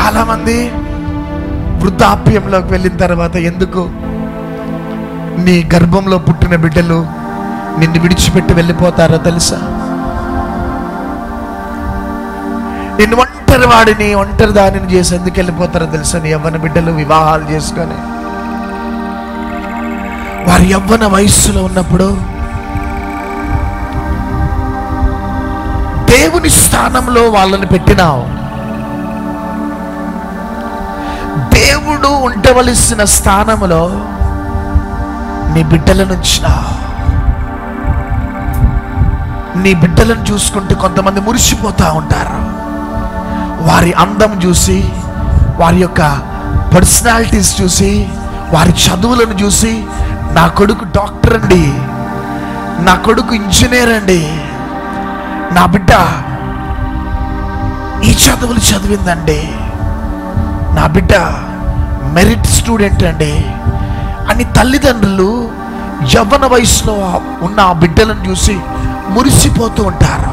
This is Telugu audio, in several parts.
చాలామంది వృద్ధాప్యంలోకి వెళ్ళిన తర్వాత ఎందుకు నీ గర్భంలో పుట్టిన బిడ్డలు నిన్ను విడిచిపెట్టి వెళ్ళిపోతారో తెలుసా నిన్ను ఒంటరి వాడిని ఒంటరి దానిని చేసి ఎందుకు వెళ్ళిపోతారో తెలుసా నీ యవ్వన బిడ్డలు వివాహాలు చేసుకొని వారి యవ్వన వయస్సులో ఉన్నప్పుడు దేవుని స్థానంలో వాళ్ళని పెట్టినావు దేవుడు ఉండవలసిన స్థానంలో నీ బిడ్డలను ఉంచినావు నీ బిడ్డలను చూసుకుంటూ కొంతమంది మురిసిపోతూ ఉంటారు వారి అందం చూసి వారి యొక్క పర్సనాలిటీస్ చూసి వారి చదువులను చూసి నా కొడుకు డాక్టర్ అండి నా కొడుకు ఇంజనీర్ అండి నా బిడ్డ ఈ చదువులు చదివిందండి నా బిడ్డ మెరిట్ స్టూడెంట్ అండి అని తల్లిదండ్రులు యవ్వన వయసులో ఉన్న ఆ బిడ్డలను చూసి మురిసిపోతూ ఉంటారు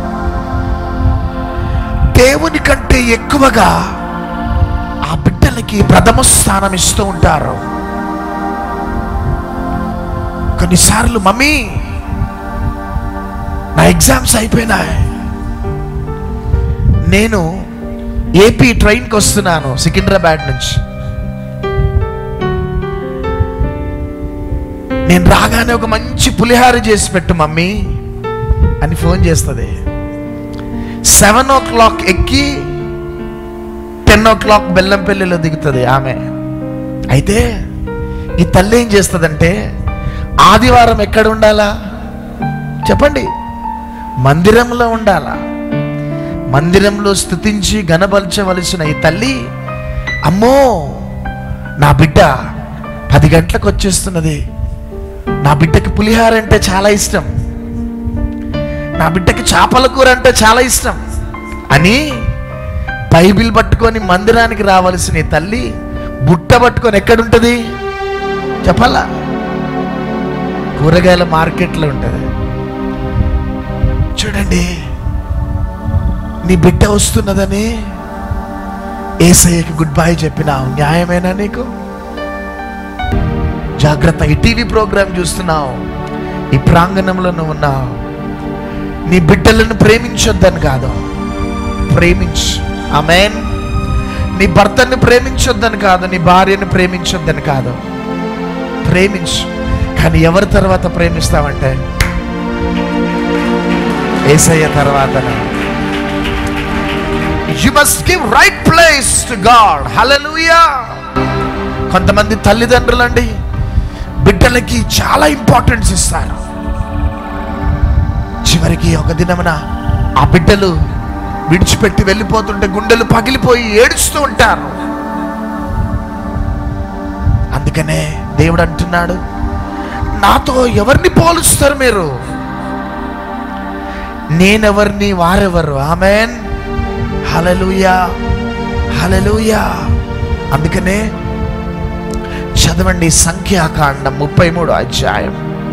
దేవుని కంటే ఎక్కువగా ఆ బిడ్డలకి ప్రథమ స్థానం ఇస్తూ ఉంటారు కొన్నిసార్లు మమ్మీ నా ఎగ్జామ్స్ అయిపోయినాయి నేను ఏపీ ట్రైన్కి వస్తున్నాను సికింద్రాబాద్ నుంచి నేను రాగానే ఒక మంచి పులిహార చేసి పెట్టు మమ్మీ అని ఫోన్ చేస్తుంది సెవెన్ ఓ క్లాక్ ఎక్కి టెన్ ఓ క్లాక్ బెల్లంపల్లిలో దిగుతుంది ఆమె అయితే ఈ తల్లి ఏం చేస్తుందంటే ఆదివారం ఎక్కడ ఉండాలా చెప్పండి మందిరంలో ఉండాలా మందిరంలో స్థుతించి గనపరచవలసిన ఈ తల్లి అమ్మో నా బిడ్డ పది గంటలకు వచ్చేస్తున్నది నా బిడ్డకి పులిహార అంటే చాలా ఇష్టం నా బిడ్డకి చేపల కూర అంటే చాలా ఇష్టం అని బైబిల్ పట్టుకొని మందిరానికి రావాల్సిన ఈ తల్లి బుట్ట పట్టుకొని ఎక్కడుంటుంది చెప్పాలా కూరగాయల మార్కెట్లో ఉంటుంది చూడండి నీ బిడ్డ వస్తున్నదని ఏసయ్యకి గుడ్ బై చెప్పినావు న్యాయమేనా నీకు జాగ్రత్త ఈ టీవీ ప్రోగ్రాం చూస్తున్నావు ఈ ప్రాంగణంలో నువ్వు ఉన్నావు నీ బిడ్డలను ప్రేమించొద్దని కాదు ప్రేమించు ఆమెన్ నీ భర్తని ప్రేమించొద్దని కాదు నీ భార్యని ప్రేమించొద్దని కాదు ప్రేమించు కానీ ఎవరి తర్వాత ప్రేమిస్తావంటే ఏసయ్య తర్వాతనే you must give right place to God hallelujah కొంతమంది తల్లిదండ్రులండి బిడ్డలకి చాలా ఇంపార్టెన్స్ ఇస్తారు చివరికి ఒక దినమున ఆ బిడ్డలు విడిచిపెట్టి వెళ్ళిపోతుంటే గుండెలు పగిలిపోయి ఏడుస్తూ ఉంటారు అందుకనే దేవుడు అంటున్నాడు నాతో ఎవరిని పోలుస్తారు మీరు నేనెవరిని వారెవరు ఆమెన్ హలలుయా హలలుయా అందుకనే చదవండి సంఖ్యాకాండం ముప్పై మూడు అధ్యాయం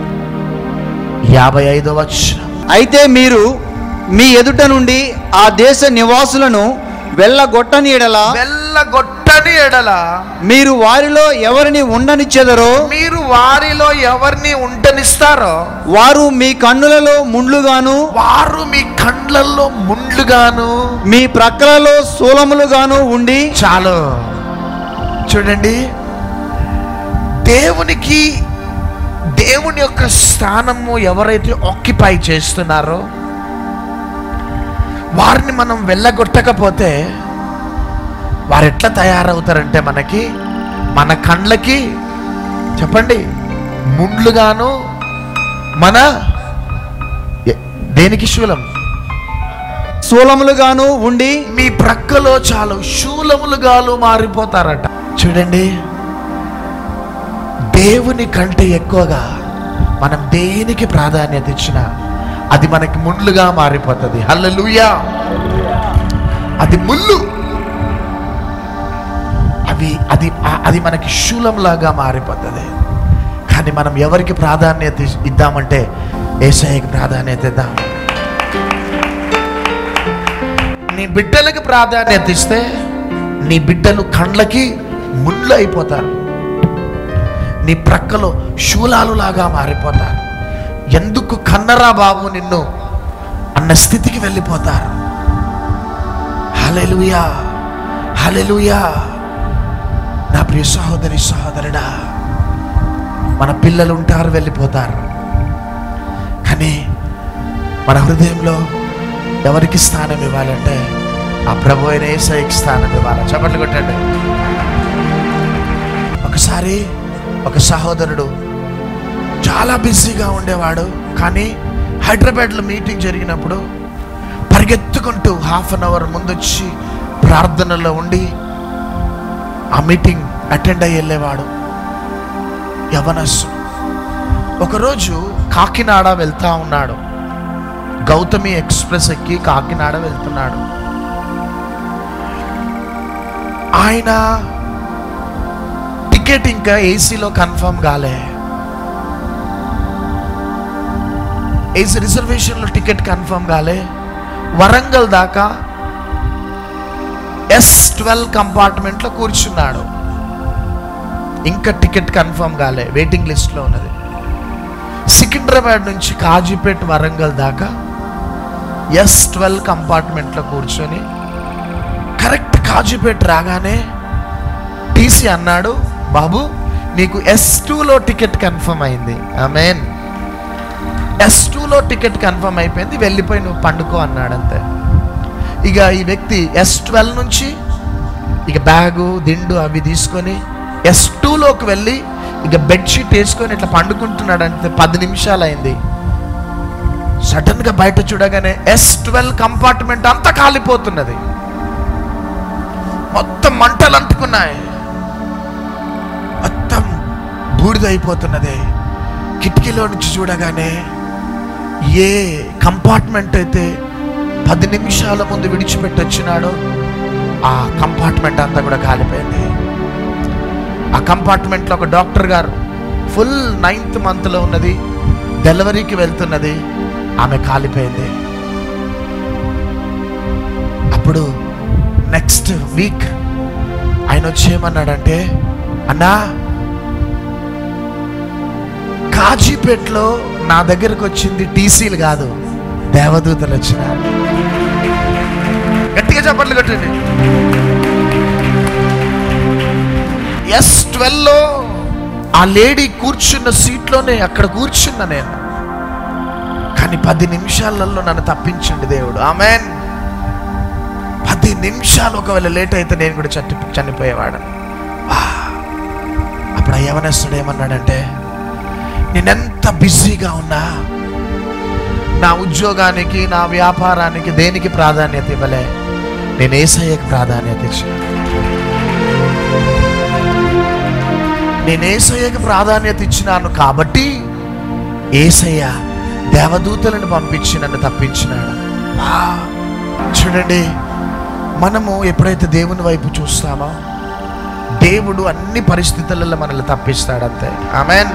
యాభై ఐదో వచ్చిన అయితే మీరు మీ ఎదుట నుండి ఆ దేశ నివాసులను వెళ్ళగొట్టని ఎడల వెళ్ళగొట్టని ఎడల మీరు వారిలో ఎవరిని ఉండనిచ్చెదరో మీరు వారిలో ఎవరిని ఉండనిస్తారో వారు మీ కన్నులలో ముండ్లుగాను వారు మీ కండ్లల్లో ముండ్లుగాను మీ ప్రక్కలలో శూలములుగాను ఉండి చాలు చూడండి దేవునికి దేవుని యొక్క స్థానము ఎవరైతే ఆక్యుపై చేస్తున్నారో వారిని మనం వెళ్ళగొట్టకపోతే వారు ఎట్లా తయారవుతారంటే మనకి మన కండ్లకి చెప్పండి ముండ్లుగాను మన ఎ- దేనికి శూలం శూలములుగాను ఉండి మీ ప్రక్కలో చాలు శూలములుగాలు మారిపోతారట చూడండి దేవుని కంటే ఎక్కువగా మనం దేనికి ప్రాధాన్యత ఇచ్చినా అది మనకి ముళ్ళుగా మారిపోతుంది హల్లెలూయా అది ముళ్ళు అవి అది ఆ- అది మనకి శూలంలాగా మారిపోతుంది కానీ మనం ఎవరికి ప్రాధాన్యత ఇ- ఇద్దామంటే ఏసఐకి ప్రాధాన్యత ఇద్దాం నీ బిడ్డలకు ప్రాధాన్యత ఇస్తే నీ బిడ్డలు కండ్లకి ముళ్ళు అయిపోతారు నీ ప్రక్కలో శూలాలులాగా మారిపోతారు ఎందుకు కన్నరా బాబు నిన్ను అన్న స్థితికి వెళ్ళిపోతారు హలెలుయా హలెలుయా నా ప్రియ సహోదరి సహోదరుడా మన పిల్లలు ఉంటారు వెళ్ళిపోతారు కానీ మన హృదయంలో ఎవరికి స్థానం ఇవ్వాలంటే ఆ ప్రభు అయిన ఏసైకి స్థానం ఇవ్వాలి చప్పట్లు కొట్టండి ఒకసారి ఒక సహోదరుడు చాలా బిజీగా ఉండేవాడు కానీ హైదరాబాద్లో మీటింగ్ జరిగినప్పుడు పరిగెత్తుకుంటూ హాఫ్ అన్ అవర్ ముందొచ్చి ప్రార్థనలో ఉండి ఆ మీటింగ్ అటెండ్ అయ్యి వెళ్ళేవాడు యవనస్సు ఒకరోజు కాకినాడ వెళ్తా ఉన్నాడు గౌతమి ఎక్స్ప్రెస్ ఎక్కి కాకినాడ వెళ్తున్నాడు ఆయన టికెట్ ఇంకా ఏసీలో కన్ఫర్మ్ కాలే ఏసీ రిజర్వేషన్లో టికెట్ కన్ఫర్మ్ కాలే వరంగల్ దాకా ఎస్ ట్వెల్వ్ కంపార్ట్మెంట్లో కూర్చున్నాడు ఇంకా టికెట్ కన్ఫర్మ్ కాలే వెయిటింగ్ లిస్ట్లో ఉన్నది సికింద్రాబాద్ నుంచి కాజీపేట్ వరంగల్ దాకా ఎస్ ట్వెల్వ్ కంపార్ట్మెంట్లో కూర్చొని కరెక్ట్ కాజీపేట్ రాగానే టీసీ అన్నాడు బాబు నీకు ఎస్ టూలో టికెట్ కన్ఫర్మ్ అయింది ఆమెన్ ఎస్ టూలో టికెట్ కన్ఫర్మ్ అయిపోయింది వెళ్ళిపోయి నువ్వు పండుకో అన్నాడు అంతే ఇక ఈ వ్యక్తి ఎస్ ట్వెల్వ్ నుంచి ఇక బ్యాగు దిండు అవి తీసుకొని ఎస్ టూలోకి వెళ్ళి ఇక బెడ్షీట్ వేసుకొని ఇట్లా పండుకుంటున్నాడు అంతే పది నిమిషాలు అయింది సడన్గా బయట చూడగానే ఎస్ ట్వెల్వ్ కంపార్ట్మెంట్ అంతా కాలిపోతున్నది మొత్తం మంటలు అంటుకున్నాయి మొత్తం బూడిదైపోతున్నది కిటికీలో నుంచి చూడగానే ఏ కంపార్ట్మెంట్ అయితే పది నిమిషాల ముందు విడిచిపెట్టి వచ్చినాడో ఆ కంపార్ట్మెంట్ అంతా కూడా కాలిపోయింది ఆ కంపార్ట్మెంట్లో ఒక డాక్టర్ గారు ఫుల్ నైన్త్ మంత్లో ఉన్నది డెలివరీకి వెళ్తున్నది ఆమె కాలిపోయింది అప్పుడు నెక్స్ట్ వీక్ ఆయన వచ్చి ఏమన్నాడంటే అన్నా కాజీపేట్లో నా దగ్గరకు వచ్చింది టీసీలు కాదు దేవదూతలు వచ్చినారు గట్టిగా చప్పట్లు కొట్టండి ఎస్ ట్వెల్వ్లో ఆ లేడీ కూర్చున్న సీట్లోనే అక్కడ కూర్చున్నా నేను కానీ పది నిమిషాలలో నన్ను తప్పించండి దేవుడు ఆమెన్ పది నిమిషాలు ఒకవేళ లేట్ అయితే నేను కూడా చట్టి చనిపోయేవాడు అప్పుడు ఆ యవనస్తుడు ఏమన్నాడంటే నేనెంత బిజీగా ఉన్నా నా ఉద్యోగానికి నా వ్యాపారానికి దేనికి ప్రాధాన్యత ఇవ్వలే నేను ఏసయ్యకి ప్రాధాన్యత ఇచ్చాను నేను ఏసయ్యకి ప్రాధాన్యత ఇచ్చినాను కాబట్టి ఏసయ్య దేవదూతలను పంపించి నన్ను తప్పించినాడు ఆ, చూడండి మనము ఎప్పుడైతే దేవుని వైపు చూస్తామో దేవుడు అన్ని పరిస్థితులలో మనల్ని తప్పిస్తాడంతే ఆమెన్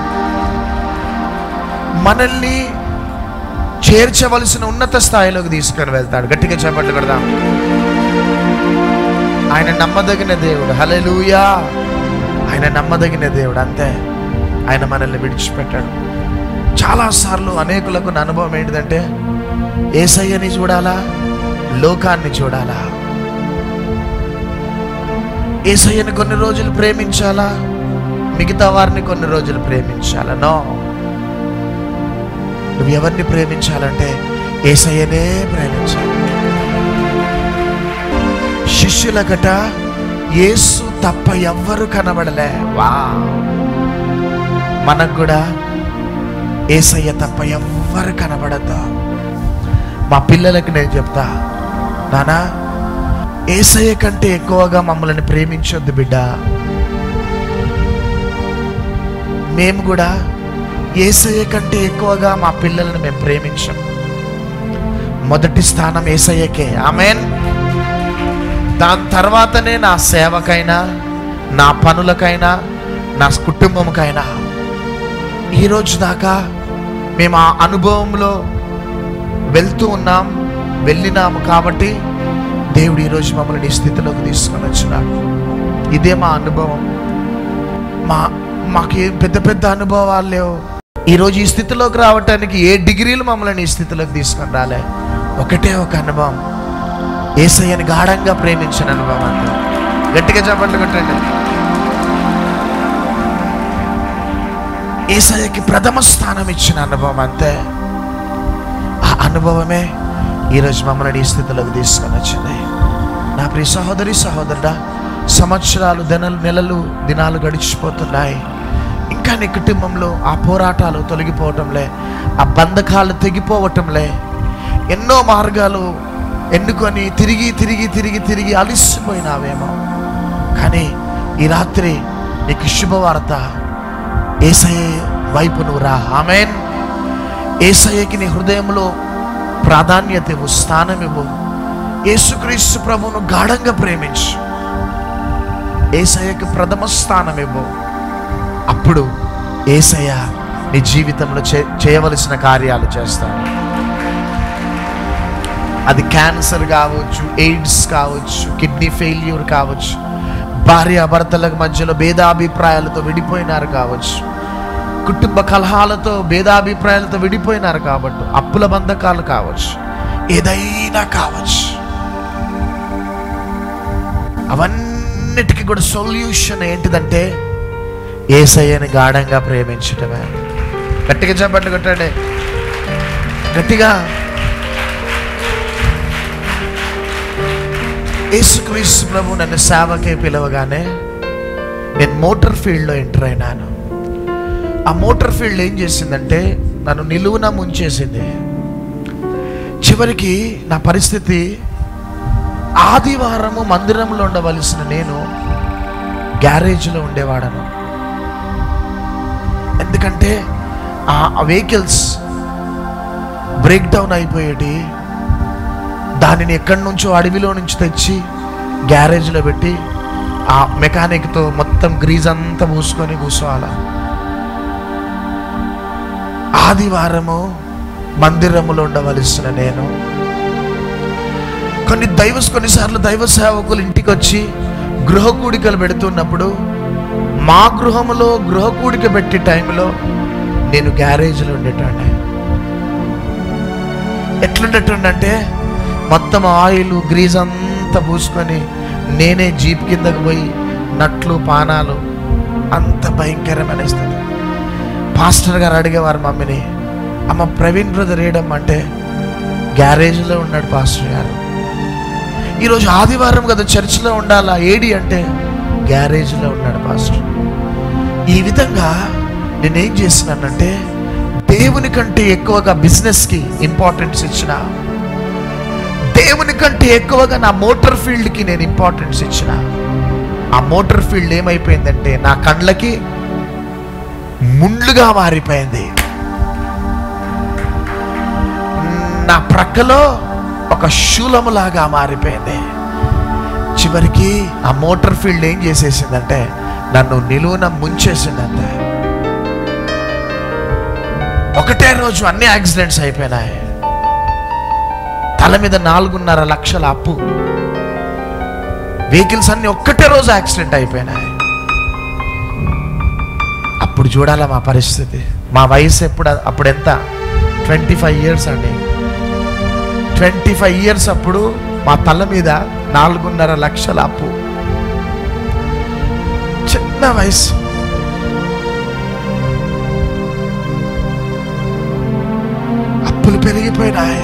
మనల్ని చేర్చవలసిన ఉన్నత స్థాయిలోకి తీసుకొని వెళ్తాడు గట్టిగా చెప్పట్లు కొడదాం ఆయన నమ్మదగిన దేవుడు హలెలూయా ఆయన నమ్మదగిన దేవుడు అంతే ఆయన మనల్ని విడిచిపెట్టాడు చాలాసార్లు అనేకులకు నా అనుభవం ఏంటిదంటే ఏసయ్యని చూడాలా లోకాన్ని చూడాలా ఏసయ్యని కొన్ని రోజులు ప్రేమించాలా మిగతా వారిని కొన్ని రోజులు ప్రేమించాలా నో నువ్వు ఎవరిని ప్రేమించాలంటే ఏసయ్యనే ప్రేమించాలి శిష్యుల గట యేసు తప్ప ఎవ్వరు కనబడలే వా మనకు కూడా ఏసయ్య తప్ప ఎవ్వరు కనబడద్దు మా పిల్లలకి నేను చెప్తా నానా ఏసయ్య కంటే ఎక్కువగా మమ్మల్ని ప్రేమించొద్దు బిడ్డ మేము కూడా ఏసయ్య కంటే ఎక్కువగా మా పిల్లలను మేము ప్రేమించాం మొదటి స్థానం ఏసయ్యకే ఆమెన్ దాని తర్వాతనే నా సేవకైనా నా పనులకైనా నా కుటుంబంకైనా ఈరోజు దాకా మేము ఆ అనుభవంలో వెళ్తూ ఉన్నాం వెళ్ళినాము కాబట్టి దేవుడు ఈరోజు మమ్మల్ని ఈ స్థితిలోకి తీసుకొని వచ్చినాడు ఇదే మా అనుభవం మా మాకేం పెద్ద పెద్ద అనుభవాలు లేవు ఈరోజు ఈ స్థితిలోకి రావటానికి ఏ డిగ్రీలు మమ్మల్ని ఈ స్థితిలోకి తీసుకొని రాలే ఒకటే ఒక అనుభవం ఏసయ్యని గాఢంగా ప్రేమించిన అనుభవం అంతే గట్టిగా చెప్పండి కొట్టండి ఏసయ్యకి ప్రథమ స్థానం ఇచ్చిన అనుభవం అంతే ఆ అనుభవమే ఈరోజు మమ్మల్ని ఈ స్థితిలోకి తీసుకొని వచ్చింది నా ప్రియ సహోదరి సహోదరుడా సంవత్సరాలు దినలు నెలలు దినాలు గడిచిపోతున్నాయి ఇంకా నీ కుటుంబంలో ఆ పోరాటాలు తొలగిపోవటంలే ఆ బంధకాలు తెగిపోవటంలే ఎన్నో మార్గాలు ఎన్నుకొని తిరిగి తిరిగి తిరిగి తిరిగి అలిసిపోయినావేమో కానీ ఈ రాత్రి నీకు శుభవార్త ఏసయ్య వైపు నువ్వు రా ఆమెన్ ఏసయ్యకి నీ హృదయంలో ప్రాధాన్యత ఇవ్వు స్థానం ఇవ్వు యేసుక్రీస్తు ప్రభువును గాఢంగా ప్రేమించు ఏసయ్యకి ప్రథమ స్థానం ఇవ్వు అప్పుడు ఏసయ్య నీ జీవితంలో చే చేయవలసిన కార్యాలు చేస్తాడు అది క్యాన్సర్ కావచ్చు ఎయిడ్స్ కావచ్చు కిడ్నీ ఫెయిల్యూర్ కావచ్చు భార్య భర్తలకు మధ్యలో భేదాభిప్రాయాలతో విడిపోయినారు కావచ్చు కుటుంబ కలహాలతో భేదాభిప్రాయాలతో విడిపోయినారు కాబట్టి అప్పుల బంధకాలు కావచ్చు ఏదైనా కావచ్చు అవన్నిటికీ కూడా సొల్యూషన్ ఏంటిదంటే ఏసయ్యని గాఢంగా ప్రేమించటమే గట్టిగా చెప్పండి కొట్టండి గట్టిగా యేసుక్రీస్తు ప్రభు నన్ను సేవకే పిలవగానే నేను మోటార్ ఫీల్డ్లో ఎంటర్ అయినాను ఆ మోటార్ ఫీల్డ్ ఏం చేసిందంటే నన్ను నిలువున ముంచేసింది చివరికి నా పరిస్థితి ఆదివారము మందిరంలో ఉండవలసిన నేను గ్యారేజ్లో ఉండేవాడను ఎందుకంటే ఆ వెహికల్స్ బ్రేక్ డౌన్ అయిపోయేటి దానిని ఎక్కడి నుంచో అడవిలో నుంచి తెచ్చి గ్యారేజ్లో పెట్టి ఆ మెకానిక్తో మొత్తం గ్రీజ్ అంతా పూసుకొని కూర్చోవాలా ఆదివారము మందిరములో ఉండవలసిన నేను కొన్ని దైవ కొన్నిసార్లు దైవ సేవకులు ఇంటికి వచ్చి గృహ కూడికలు పెడుతున్నప్పుడు మా గృహములో గృహ కూడిక పెట్టే టైంలో నేను గ్యారేజ్లో ఉండేటాన్ని ఎట్లుండేటంటే మొత్తం ఆయిల్ గ్రీజ్ అంతా పూసుకొని నేనే జీప్ కిందకు పోయి నట్లు పానాలు అంత భయంకరమైన స్థితి పాస్టర్ గారు అడిగేవారు మమ్మీని అమ్మ ప్రవీణ్ బ్రదర్ ఏడమ్మ అంటే గ్యారేజ్లో ఉన్నాడు పాస్టర్ గారు ఈరోజు ఆదివారం కదా చర్చిలో ఉండాలా ఏడి అంటే గ్యారేజ్లో ఉన్నాడు పాస్టర్ ఈ విధంగా నేనేం చేసినానంటే దేవుని కంటే ఎక్కువగా బిజినెస్కి ఇంపార్టెన్స్ ఇచ్చిన దేవుని కంటే ఎక్కువగా నా మోటార్ ఫీల్డ్కి నేను ఇంపార్టెన్స్ ఇచ్చిన ఆ మోటార్ ఫీల్డ్ ఏమైపోయిందంటే నా కండ్లకి ముండ్లుగా మారిపోయింది నా ప్రక్కలో ఒక శూలములాగా మారిపోయింది చివరికి ఆ మోటార్ ఫీల్డ్ ఏం చేసేసిందంటే నన్ను నిలువున ముంచేసిందంటే ఒకటే రోజు అన్ని యాక్సిడెంట్స్ అయిపోయినాయి తల మీద నాలుగున్నర లక్షల అప్పు వెహికల్స్ అన్ని ఒక్కటే రోజు యాక్సిడెంట్ అయిపోయినాయి అప్పుడు చూడాలా మా పరిస్థితి మా వయసు ఎప్పుడు అప్పుడు ఎంత ట్వంటీ ఫైవ్ ఇయర్స్ అండి ట్వంటీ ఫైవ్ ఇయర్స్ అప్పుడు మా తల మీద నాలుగున్నర లక్షల అప్పు చిన్న వయసు అప్పులు పెరిగిపోయినాయి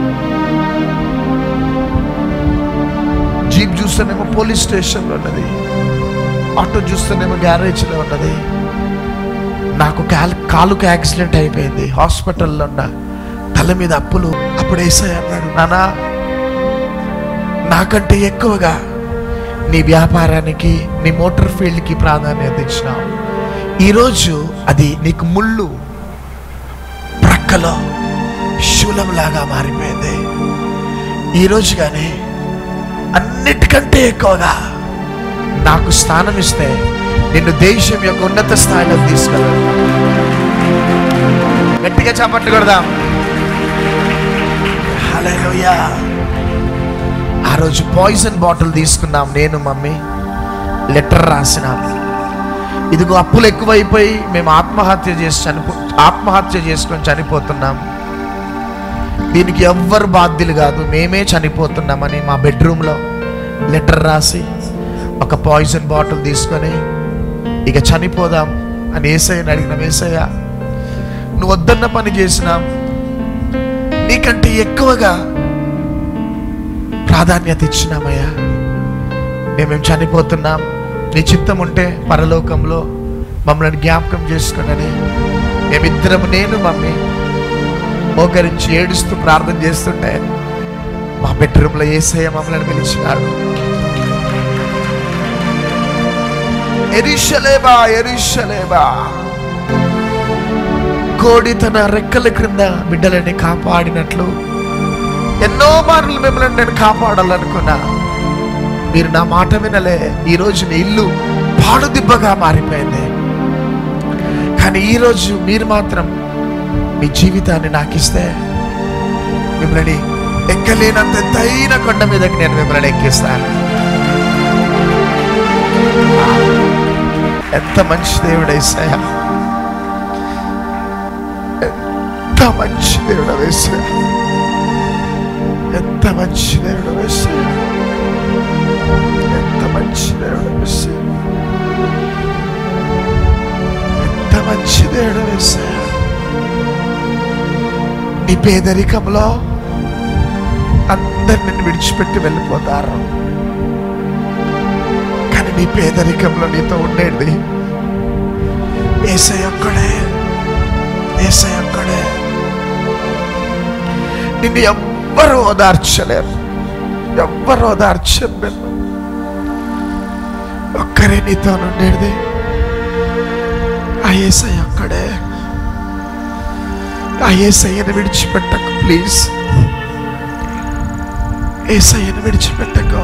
జీప్ చూస్తేనేమో పోలీస్ స్టేషన్లో ఉన్నది ఆటో చూస్తేనేమో గ్యారేజ్లో ఉన్నది నాకు కాలు కాలుకు యాక్సిడెంట్ అయిపోయింది హాస్పిటల్లో ఉన్న తల మీద అప్పులు అప్పుడు వేసాయి అన్నాడు నానా నాకంటే ఎక్కువగా నీ వ్యాపారానికి నీ మోటార్ ఫీల్డ్కి ప్రాధాన్యత ఇచ్చినావు ఈరోజు అది నీకు ముళ్ళు ప్రక్కలో శూలంలాగా మారిపోయింది ఈరోజు కానీ అన్నిటికంటే ఎక్కువగా నాకు స్థానం ఇస్తే నిన్ను దేశం యొక్క ఉన్నత స్థాయిలోకి తీసుకెళ్ళాను గట్టిగా చప్పట్లు కొడదాం హల్లెలూయా ఆ రోజు పాయిజన్ బాటిల్ తీసుకున్నాం నేను మమ్మీ లెటర్ రాసినాం ఇదిగో అప్పులు ఎక్కువైపోయి మేము ఆత్మహత్య చేసి చనిపో ఆత్మహత్య చేసుకొని చనిపోతున్నాం దీనికి ఎవ్వరు బాధ్యులు కాదు మేమే చనిపోతున్నామని మా బెడ్రూమ్లో లెటర్ రాసి ఒక పాయిజన్ బాటిల్ తీసుకొని ఇక చనిపోదాం అని ఏసయ్యని అడిగిన ఏసయ్య నువ్వు వద్దన్న పని చేసినాం నీకంటే ఎక్కువగా ప్రాధాన్యత ఇచ్చినామయ్యా మేమేం చనిపోతున్నాం నీ చిత్తం ఉంటే పరలోకంలో మమ్మల్ని జ్ఞాపకం చేసుకునని మేమిద్దరం నేను మమ్మీ మోకరించి ఏడుస్తూ ప్రార్థన చేస్తుంటే మా బెడ్రూమ్లో ఏసయ్య మమ్మల్ని పిలిచినాడు ఎరిషలేబా ఎరిషలేబా కోడి తన రెక్కల క్రింద బిడ్డలని కాపాడినట్లు ఎన్నో మార్లు మిమ్మల్ని నేను కాపాడాలనుకున్నా మీరు నా మాట వినలే ఈరోజు మీ ఇల్లు పాడుదిబ్బగా మారిపోయింది కానీ ఈరోజు మీరు మాత్రం మీ జీవితాన్ని నాకు ఇస్తే మిమ్మల్ని ఎక్కలేనంత ఎత్తైన కొండ మీదకి నేను మిమ్మల్ని ఎక్కిస్తాను ఎంత మంచి దేవుడు వేసాయా ఎంత మంచి దేవుడు వేసాయా ఎంత మంచి దేవుడు వేసాయా ఎంత మంచి దేవుడు వేసాయా ఎంత మంచి దేవుడు వేసాయా నీ పేదరికంలో అందరు నిన్ను విడిచిపెట్టి వెళ్ళిపోతారు కానీ నీ పేదరికంలో నీతో ఉండేది ఏసై ఒక్కడే ఏసై ఒక్కడే నిన్ను ఎవ్వరు ఓదార్చలేరు ఎవ్వరు ఓదార్చరు నిన్ను ఒక్కరే నీతో ఉండేది ఆ ఏసై ఒక్కడే ఆ ఏసయ్యను విడిచిపెట్టకు ప్లీజ్ ఏసయ్యను విడిచిపెట్టకు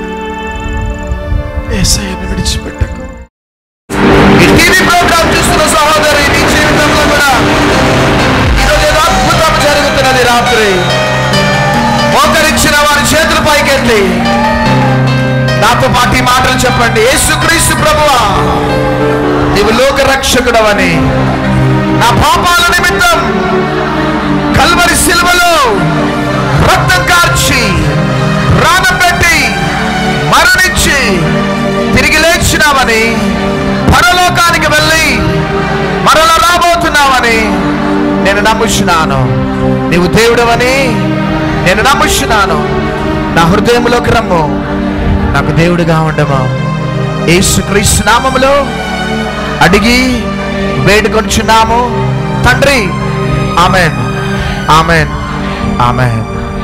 ఏసయ్యను విడిచిపెట్టకు ఈ టీవీ ప్రోగ్రామ్ చూస్తున్న సహోదరి నీ జీవితంలో కూడా ఈరోజు ఏదో అద్భుతం జరుగుతున్నది రాత్రి మోకరించిన వారి చేతులు పైకెత్తి నాతో పాటు ఈ మాటలు చెప్పండి యేసుక్రీస్తు ప్రభువా నీవు లోక రక్షకుడవని నా పాపాల నిమిత్తం కల్వరి సిలువలో రక్తం కార్చి ప్రాణం పెట్టి మరణించి తిరిగి లేచినావని పరలోకానికి వెళ్ళి మరల రాబోతున్నావని నేను నమ్ముచున్నాను నీవు దేవుడవని నేను నమ్ముచున్నాను నా హృదయంలోకి రమ్ము నాకు దేవుడిగా ఉండమా యేసుక్రీస్తు నామములో అడిగి వేడుకొంచున్నాము తండ్రి ఆమెన్ ఆమెన్ ఆమెన్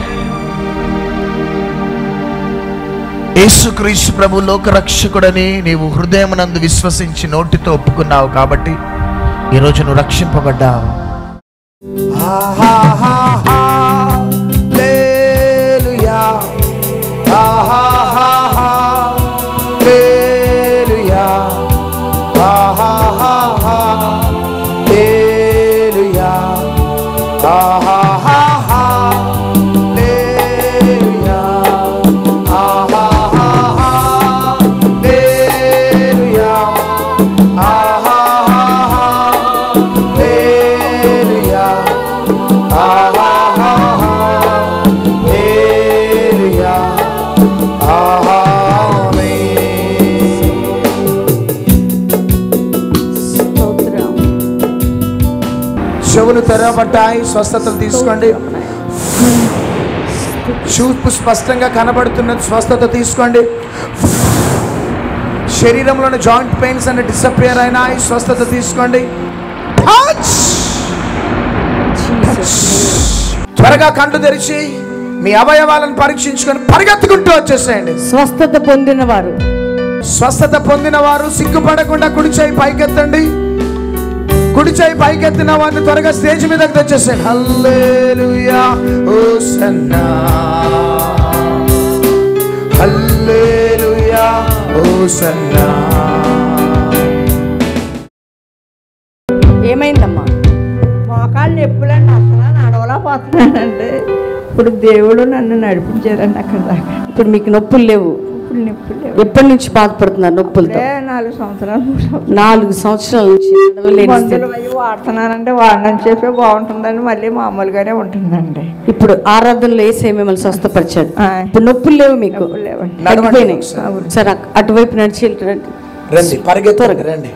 యేసుక్రీస్తు ప్రభు లోకరక్షకుడని నీవు హృదయమునందు విశ్వసించి నోటితో ఒప్పుకున్నావు కాబట్టి ఈరోజు నువ్వు రక్షింపబడ్డావు స్తోత్రం చెవులు తెరవబడ్డాయి స్వస్థతలు తీసుకోండి చూపు స్పష్టంగా కనబడుతున్న స్వస్థత తీసుకోండి శరీరంలోని జాయింట్ పెయిన్స్ అన్ని డిసపియర్ అయినాయి స్వస్థత తీసుకోండి Touch! త్వరగా కళ్ళు తెరిచి మీ అవయవాలను పరీక్షించుకొని పరిగెత్తుకుంటూ వచ్చేసేయండి స్వస్థత పొందిన వారు స్వస్థత పొందిన వారు సిగ్గుపడకుండా కుడి చేయి పైకెత్తండి కుడి చేయి పైకెత్తిన వారిని త్వరగా స్టేజ్ మీదకి తెచ్చేసాను హల్లేలుయా హోసన్నా హల్లేలుయా హోసన్నా ఏమైందమ్మా మోకాళ్ళు నొప్పులండి అసలు నడవలా పోతున్నానండి ఇప్పుడు దేవుడు నన్ను నడిపించారండి అక్కడ దాకా ఇప్పుడు మీకు నొప్పులు లేవు ఇప్పుడు నొప్పులు లేవు. ఎప్పటి నుంచి బాధపడుతున్నారు నొప్పులతో ఏ నాలుగు సంవత్సరాలు మూడు సంవత్సరాలు. నాలుగు సంవత్సరాల నుంచి నడవలేని మందులు స్థితి. అవి వాడుతున్నానంటే వాడనని చెప్పి బాగుంటుందని మళ్ళీ మామూలుగానే ఉంటుందండి ఇప్పుడు ఆరాధనలో వేసే మిమ్మల్ని స్వస్థపరిచాడు ఆ. ఇప్పుడు నొప్పులు లేవు మీకు నొప్పులు లేవండి నడవండి తగ్గిపోయినాయి ఒకసారి. సరే అక్- అటువైపు నడిచి ఇటు రండి. రండి పరిగెత్తారు రండి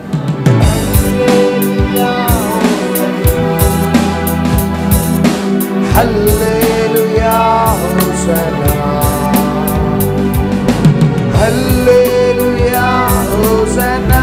హల్లెలూయా హోసన్నా హల్లెలూయా హోసన్నా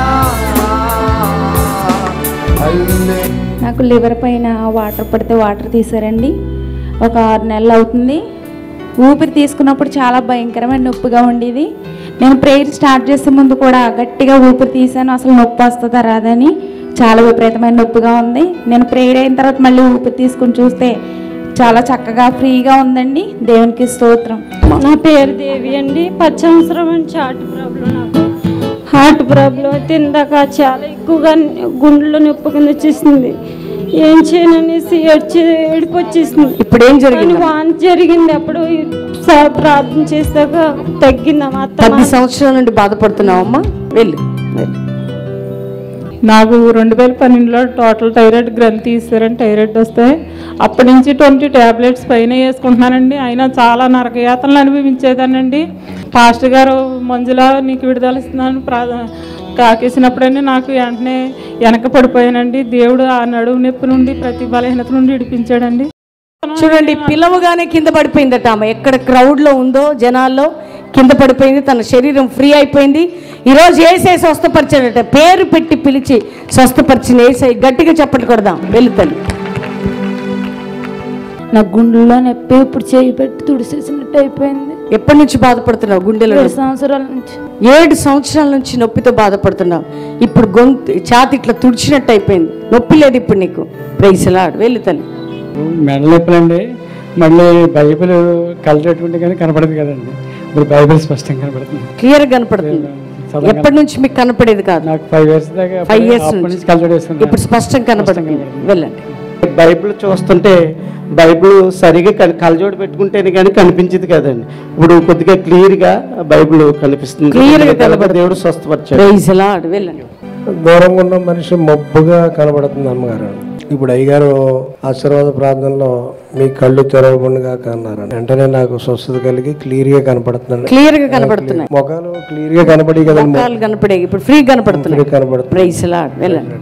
హల్లె నాకు లివర్ పైన వాటర్ పడితే వాటర్ తీసారండి ఒక ఆరు నెలలు అవుతుంది ఊపిరి తీసుకున్నప్పుడు చాలా భయంకరమైన నొప్పిగా ఉండేది నేను ప్రేయర్ స్టార్ట్ చేసే ముందు కూడా గట్టిగా ఊపిరి తీసాను అసలు నొప్పి వస్తుందా రాదని చాలా విపరీతమైన నొప్పిగా ఉంది నేను ప్రేయర్ అయిన తర్వాత మళ్ళీ ఊపిరి తీసుకుని చూస్తే చాలా చక్కగా ఫ్రీగా ఉందండి దేవునికి స్తోత్రం నా పేరు దేవి అండి పది సంవత్సరం నుంచి హార్ట్ ప్రాబ్లం నాకు హార్ట్ ప్రాబ్లం తిందాక చాలా ఎక్కువగా గుండెలో నొప్పి కింద వచ్చేసింది ఏం చేయననేసి ఏడ్చి ఏడుపు వచ్చేసింది ఇప్పుడు ఏం కానీ జరిగింది వాన్ జరిగింది అప్పుడు సా- ప్రార్థన చేశాక తగ్గింది మా అత్త పది సంవత్సరాల నుండి బాధపడుతున్నావమ్మా వెళ్ళు వెళ్ళు నాకు రెండు వేల పన్నెండులో టోటల్ థైరాయిడ్ గ్రంథి తీస్తారని థైరాయిడ్ వస్తే అప్పటి నుంచి ట్వంటీ ట్యాబ్లెట్స్ పైన వేసుకుంటున్నానండి అయినా చాలా నరకయాతనలు అనుభవించేదానండి పాస్టర్ గారు మంజుల నీకు విడుదల ఇస్తున్నాను ప్రా కాకేసినప్పుడన్నీ నాకు వెంటనే వెనక పడిపోయానండి దేవుడు ఆ నడుము నొప్పి నుండి ప్రతి బలహీనత నుండి విడిపించాడండి చూడండి పిలవగానే కింద పడిపోయిందట ఆమె ఎక్కడ crowd లో ఉందో జనాల్లో కింద పడిపోయింది తన శరీరం ఫ్రీ అయిపోయింది ఈరోజు ఏసై స్వస్థపరిచాడట పేరు పెట్టి పిలిచి స్వస్థపరిచిన ఏసై గట్టిగా చెప్పట్లు కొడదాం వెళ్తాను నా గుండెల్లో నొప్పి ఇప్పుడు చేయి పెట్టి తుడిసేసినట్టు అయిపోయింది ఎప్పటి నుంచి బాధపడుతున్నావు గుండెలో ఏడు సంవత్సరాల నుంచి ఏడు సంవత్సరాల నుంచి నొప్పితో బాధపడుతున్నావు ఇప్పుడు గొంతు ఛాతి ఇట్లా తుడిచినట్టు అయిపోయింది నొప్పి లేదు ఇప్పుడు నీకు ప్రైసలాడు వెళ్ళు తల్లి మెడ నొప్పులండి మళ్ళీ బైబిల్ కలరేట్టుకుంటే కానీ కనపడదు కదండి ఇప్పుడు బైబిల్ స్పష్టంగా కనపడుతుంది క్లియర్ కనపడుతుంది చదవగలను. ఎప్పటి నుంచి మీకు కనపడేది కాదు నాకు ఫైవ్ ఇయర్స్ దాకా ఫైవ్ ఇయర్స్ అప్పటి నుంచి నుంచి కలరేట్ వేసుకున్నాను ఇప్పుడు స్పష్టంగా కనపడుతుంది వెళ్ళండి బైబిల్ చూస్తుంటే బైబిల్ సరిగా కల్- కలజోడు పెట్టుకుంటేనే కానీ కనిపించింది కదండి ఇప్పుడు కొద్దిగా క్లియర్ గా బైబిల్ కనిపిస్తుంది Clear గా కనబడుతుంది. దేవుడు స్వస్థపరిచాడు ప్రైసలాడు వెళ్ళండి దూరంగా ఉన్న మనిషి మబ్బుగా కనబడుతుంది అమ్మగారు ఇప్పుడు అయ్యగారు ఆశీర్వాద ప్రార్థనలో మీ కళ్ళు తెరవకుండా అన్నారు వెంటనే నాకు స్వస్థత కలిగి క్లియర్ గా కనపడుతున్నాడు క్లియర్ గా కనపడుతున్నాయి ముఖాలు క్లియర్ గా కనపడి కదండి ముఖాలు కనపడే ఇప్పుడు ఫ్రీ కనపడుతున్నాయి Free కనపడుతుంది. ప్రైసలాడు వెళ్ళండి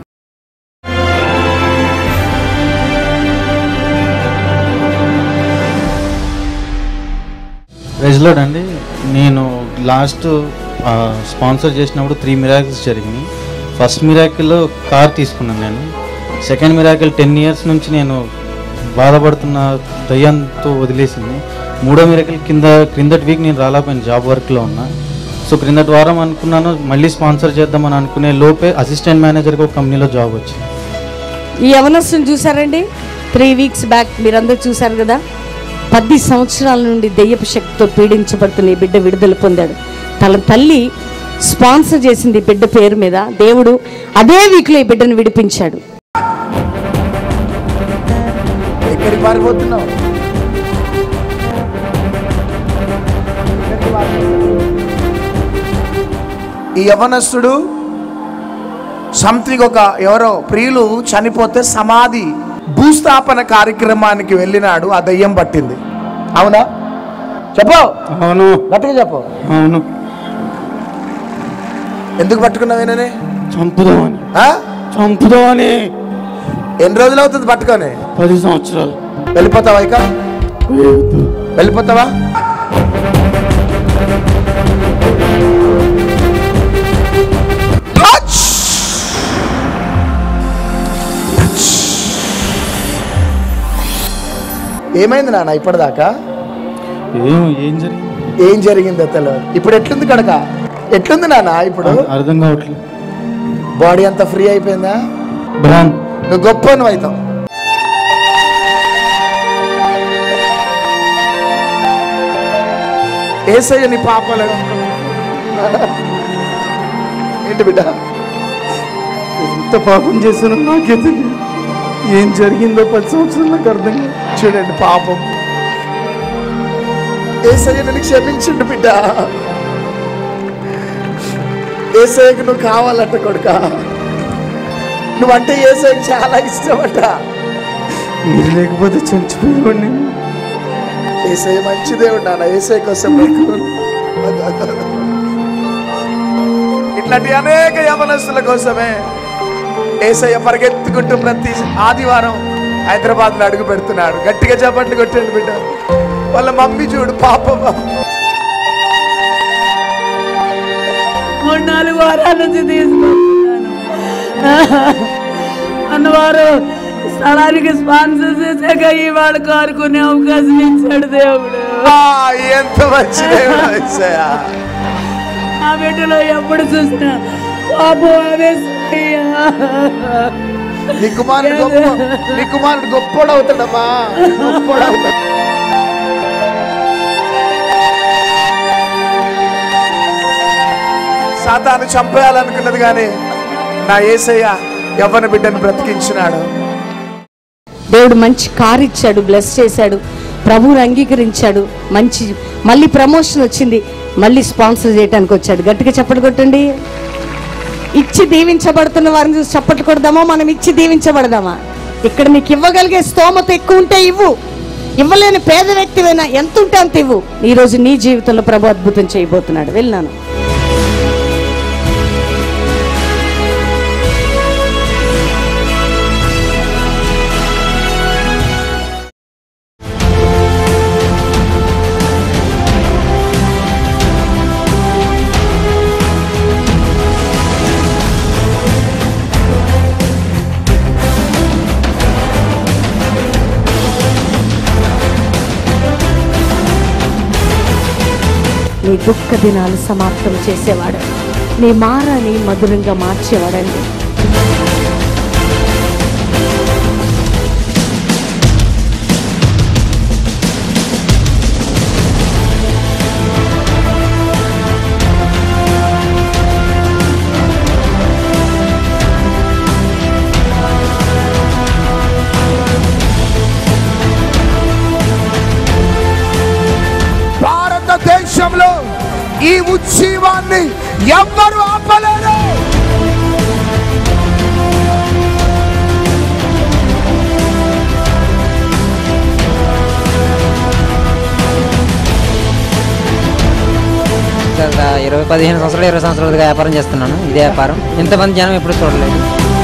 ప్రెజ్లోడ్ అండి నేను లాస్ట్ స్పాన్సర్ చేసినప్పుడు త్రీ మిరాకిల్స్ జరిగినాయి ఫస్ట్ మిరాకిల్ కార్ తీసుకున్నాను నేను సెకండ్ మిరాకిల్ టెన్ ఇయర్స్ నుంచి నేను బాధపడుతున్న దయ్యంతో వదిలేసింది మూడో మిరాకిల్ కింద క్రిందటి వీక్ నేను రాలేకపోయాను జాబ్ వర్క్లో ఉన్నా సో క్రిందటి వారం అనుకున్నాను మళ్ళీ స్పాన్సర్ చేద్దామని అనుకునే లోపే అసిస్టెంట్ మేనేజర్గా ఒక కంపెనీలో జాబ్ వచ్చింది ఈ యవనస్తుని చూసారండి త్రీ వీక్స్ బ్యాక్ మీరందరూ చూసారు కదా పది సంవత్సరాల నుండి దెయ్యపు శక్తితో పీడించబడుతున్న ఈ బిడ్డ విడుదల పొందాడు తన తల్లి స్పాన్సర్ చేసింది ఈ బిడ్డ పేరు మీద దేవుడు అదే వీక్లో ఈ బిడ్డను విడిపించాడు ఎక్కడికి పారిపోతున్నావు ఈ యవనస్తుడు సంథింగ్ ఒక ఎవరో ప్రియులు చనిపోతే సమాధి భూస్థాపన కార్యక్రమానికి వెళ్ళినాడు ఆ దయ్యం పట్టింది అవునా చెప్పు అవును గట్టిగా చెప్పు అవును ఎందుకు పట్టుకున్నావేనని చంపుదామని ఆ? చంపుదామని ఎన్ని రోజులు అవుతుంది పట్టుకొని పది సంవత్సరాలు వెళ్ళిపోతావా ఇక వెళ్ళిపోతావా Touch! Touch! ఏమైంది నాన్న ఇప్పటిదాకా ఏం ఏం జరిగింది ఏం జరిగిందో తెలియదు ఇప్పుడు ఎట్లుంది కడక ఎట్లుంది నాన్న ఇప్పుడు అర్థం కావట్లేదు బాడీ అంతా ఫ్రీ అయిపోయిందా బ్రాన్ నువ్వు గొప్ప నువ్వు అవుతావు ఏసయ్య నీ పాపాలు ఏంటి బిడ్డ ఎంత పాపం చేశానో నాకే తెలియదు ఏం జరిగిందో పది సంవత్సరాలు నాకు అర్థం కాదు. చూడండి పాపం ఏసయ్య నన్ను క్షమించండి బిడ్డ ఏసయ్యకు నువ్వు కావాలంట కొడుక నువ్వంటే ఏసయ్యకు చాలా ఇష్టమట మీరు లేకపోతే చచ్చిపోయేవాడిని ఏసయ్య మంచి దేవుడు నాన్న ఏసయ్య కోసం బ్రతుకు. ఇట్లాంటి అనేక యవనస్తుల కోసమే ఏసయ్య పరిగెత్తుకుంటూ ప్రతి ఆదివారం హైదరాబాద్ లో అడుగు పెడుతున్నాడు గట్టిగా చప్పట్లు కొట్టండి బిడ్డ వాళ్ళ మమ్మీ చూడు పాపం మూడు నాలుగు వారాల నుంచి తీసుకుంటున్నాను అన్నవారు స్థలానికి స్పాన్సర్ చేశాక ఇవాళ కోరుకునే అవకాశం ఇచ్చాడు దేవుడు ఆ, ఎంత మంచి దేవుడు యేసయ్య. ఆ బిడ్డలో ఎప్పుడు చూసినా పాపం అవేసయ్యా. నీ కుమారుడు గొప్ప నీ కుమారుడు గొప్పోడు అవుతాడమ్మా గొప్పోడు అవుతాడు సాతాను చంపేయాలనుకున్నది కానీ నా ఏసయ్య యవ్వన బిడ్డను బ్రతికించినాడు దేవుడు మంచి కార్ ఇచ్చాడు బ్లెస్ చేశాడు ప్రభువుని అంగీకరించాడు మంచి మళ్ళీ ప్రమోషన్ వచ్చింది మళ్ళీ స్పాన్సర్ చేయడానికి వచ్చాడు గట్టిగా చప్పట్లు కొట్టండి ఇచ్చి దీవించబడుతున్న వారిని చూసి చప్పట్లు కొడదామా మనం ఇచ్చి దీవించబడదామా ఇక్కడ నీకు ఇవ్వగలిగే స్తోమత ఎక్కువ ఉంటే ఇవ్వు ఇవ్వలేని పేద వ్యక్తివైనా ఎంత ఉంటే అంత ఇవ్వు ఈ రోజు నీ జీవితంలో ప్రభు అద్భుతం చేయబోతున్నాడు వెళ్ళినాను నీ దుఃఖ దినాలు సమాప్తం చేసేవాడు నీ మారాన్ని మధురంగా మార్చేవాడండి భారతదేశంలో ఈ ఉజ్జీవాన్ని ఎవ్వరు ఆపలేరు గత ఇరవై పదిహేను సంవత్సరాలు ఇరవై సంవత్సరాలుగా వ్యాపారం చేస్తున్నాను ఇదే వ్యాపారం ఇంతమంది జనం ఎప్పుడు చూడలేదు